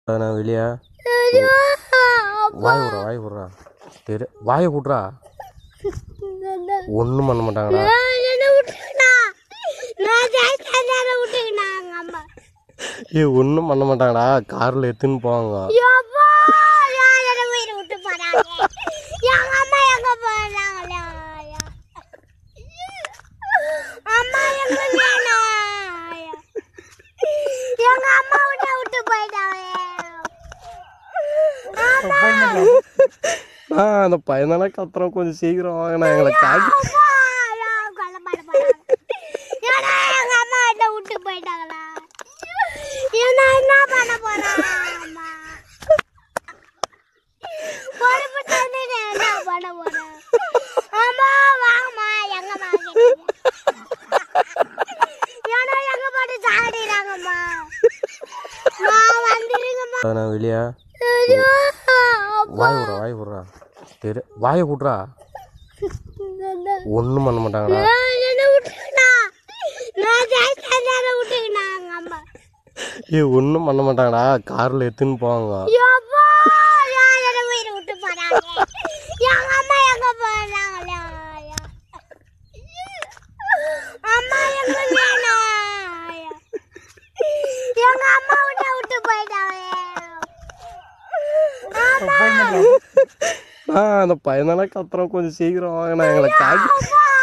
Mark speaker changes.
Speaker 1: நான் வெளியே வாய் விட்றா வாய் விட்றா தெரி வாயை விட்றா ஒன்றும் பண்ண மாட்டாங்கடா ஏ ஒன்றும் பண்ண மாட்டாங்கடா காரில் எடுத்துன்னு போவாங்க
Speaker 2: எங்க அம்மா விட்ட விட்டு போயிட்டாங்க
Speaker 1: ஆ அந்த பையனால கத்துறோம் கொஞ்சம் சீக்கிரம் வாங்கண்ணா எங்களை காக்கி
Speaker 2: ஏன்னா எங்க அம்மா என்ன விட்டு போயிட்டாங்களா ஏன்னா என்ன பண்ண போறேன் அம்மா பொறுப்பு தந்து என்ன பண்ண போறேன் அம்மா வாங்கம்மா எங்கம்மா ஏன்னா எங்க பாட்டு சாடிறாங்கம்மா நான் வந்துருங்கம்மா
Speaker 1: நான் வெளியே வாய் விட்றா வாய் விட்றா தெரி வாயை விட்றா ஒன்றும் பண்ண மாட்டாங்கடா
Speaker 2: என்ன விட்டுக்கிட்டா நான் ஜெயிச்சேன் விட்டுக்கிட்டா எங்க அம்மா
Speaker 1: ஏ ஒன்றும் பண்ண மாட்டாங்கடா காரில் எடுத்துன்னு போவாங்க
Speaker 2: யப்பா யார் என்ன உயிரை விட்டு போறாங்க எங்க அம்மா எங்க போறாங்களா அம்மா எங்க வேணும் எங்க அம்மா விட்ட விட்டு போயிட்டாங்க
Speaker 1: ஆ அந்த பையனால கத்துறோம் கொஞ்சம் சீக்கிரம் வாங்கண்ணா எங்களை காக்கி
Speaker 2: அப்பா